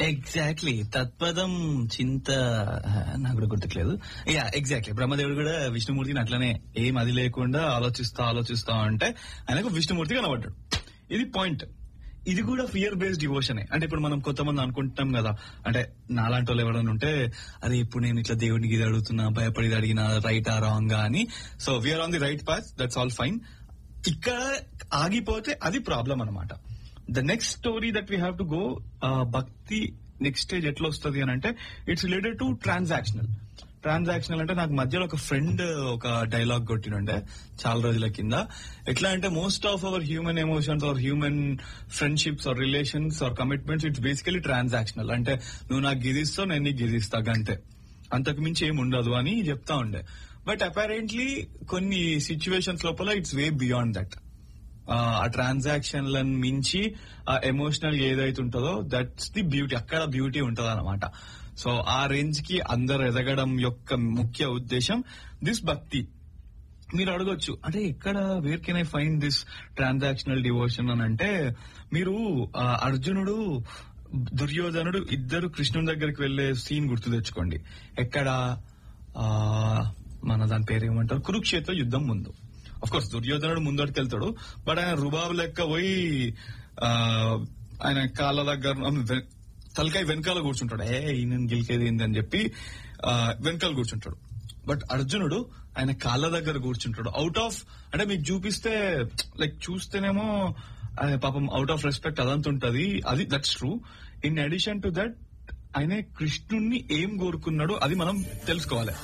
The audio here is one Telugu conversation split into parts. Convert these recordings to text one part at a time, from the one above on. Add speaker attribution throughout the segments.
Speaker 1: ఎగ్జాక్ట్లీ తత్పదం చింత నాకు కూడా గుర్తుట్లేదు యా ఎగ్జాక్ట్లీ బ్రహ్మదేవుడు కూడా విష్ణుమూర్తిని అట్లనే ఏం అది లేకుండా ఆలోచిస్తా ఆలోచిస్తా అంటే ఆయనకు విష్ణుమూర్తి కనబడ్డాడు ఇది పాయింట్ ఇది కూడా ఫియర్ బేస్డ్ డివోషనే అంటే ఇప్పుడు మనం కొంతమంది అనుకుంటాం కదా అంటే నాలాంటి వాళ్ళు ఎవరైనా ఉంటే అరే ఇప్పుడు నేను ఇట్లా దేవుడికి ఇది అడుగుతున్నా భయపడి ఇది అడిగినా రైట్ ఆ రాంగ్ అని so we're on the right path that's all fine ఇక్కడ ఆగిపోతే అది ప్రాబ్లం అనమాట the next story that we have to go bhakti next stage ఎట్లా వస్తుంది అని అంటే it's related to transactional transactional అంటే నాకు మధ్యలో ఒక ఫ్రెండ్ ఒక డైలాగ్ కొట్టినుండే చాలా రోజుల కింద ఎట్లా అంటే most of our human emotions or human friendships or relations or commitments it's basically transactional అంటే నువ్వు నాకు గిదిస్తావు నేను నీకు గిదిస్తా గంతే అంతకు మించి ఏమి ఉండదు అని చెప్తా ఉండే బట్ అపారెంట్లీ కొన్ని సిచ్యువేషన్స్ లోపల ఇట్స్ వే బియాండ్ దట్ ఆ ట్రాన్సాక్షన్లను మించి ఆ ఎమోషనల్ ఏదైతే ఉంటుందో దట్స్ ది బ్యూటీ అక్కడ బ్యూటీ ఉంటది అనమాట సో ఆ రేంజ్ కి అందరు ఎదగడం యొక్క ముఖ్య ఉద్దేశం దిస్ భక్తి మీరు అడగొచ్చు అంటే ఎక్కడ where can I find this transactional devotion అని అంటే మీరు ఆ, అర్జునుడు దుర్యోధనుడు ఇద్దరు కృష్ణుని దగ్గరికి వెళ్లే సీన్ గుర్తు తెచ్చుకోండి ఎక్కడ ఆ, మన దాని పేరు ఏమంటారు కురుక్షేత్ర యుద్ధం ముందు అఫ్ కోర్స్ దుర్యోధనుడు ముందరికి వెళ్తాడు బట్ ఆయన రుబాబు లెక్క పోయి ఆ, ఆయన కాళ్ళ దగ్గర I mean, వె- తలకాయ వెనకాల కూర్చుంటాడు ఏ ఈయన గెలికేది ఏంది అని చెప్పి ఆ, వెనకాల కూర్చుంటాడు బట్ అర్జునుడు ఆయన కాళ్ళ దగ్గర కూర్చుంటాడు అవుట్ ఆఫ్ అంటే మీకు చూపిస్తే లైక్ చూస్తేనేమో ఆయన పాపం అవుట్ ఆఫ్ రెస్పెక్ట్ అదంతా ఉంటది అది that's true in addition to that ఆయన కృష్ణుణ్ణి ఏం కోరుకున్నాడు అది మనం తెలుసుకోవాలి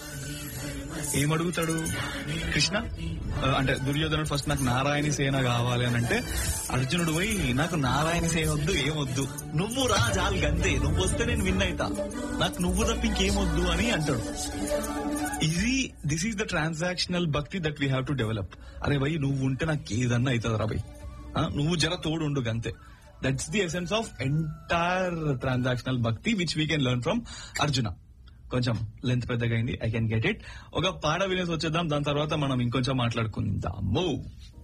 Speaker 1: ఏం అడుగుతాడు కృష్ణ ఆ, అంటే దుర్యోధనుడు ఫస్ట్ నాకు నారాయణి సేన కావాలి అని అంటే అర్జునుడు పోయి నాకు నారాయణ సేన వద్దు ఏమొద్దు నువ్వు రా చాలు గంతే నువ్వు వస్తే నేను విన్ అయితా నాకు నువ్వు తప్ప ఇంకేమొద్దు అని అంటాడు ఇది this is the transactional bhakti that we have to develop అరే భయ్ నువ్వు ఉంటే నాకు ఏదన్నా అవుతుంది రా భయ్ ఆ, నువ్వు జర తోడు ఉండు గంతే that's the essence of entire transactional bhakti which we can learn from Arjuna కొంచెం లెంత్ పెద్దగా అయింది ఐ కెన్ గెట్ ఇట్ ఒక పాట వినేసి వచ్చేద్దాం దాని తర్వాత మనం ఇంకొంచెం మాట్లాడుకుందాము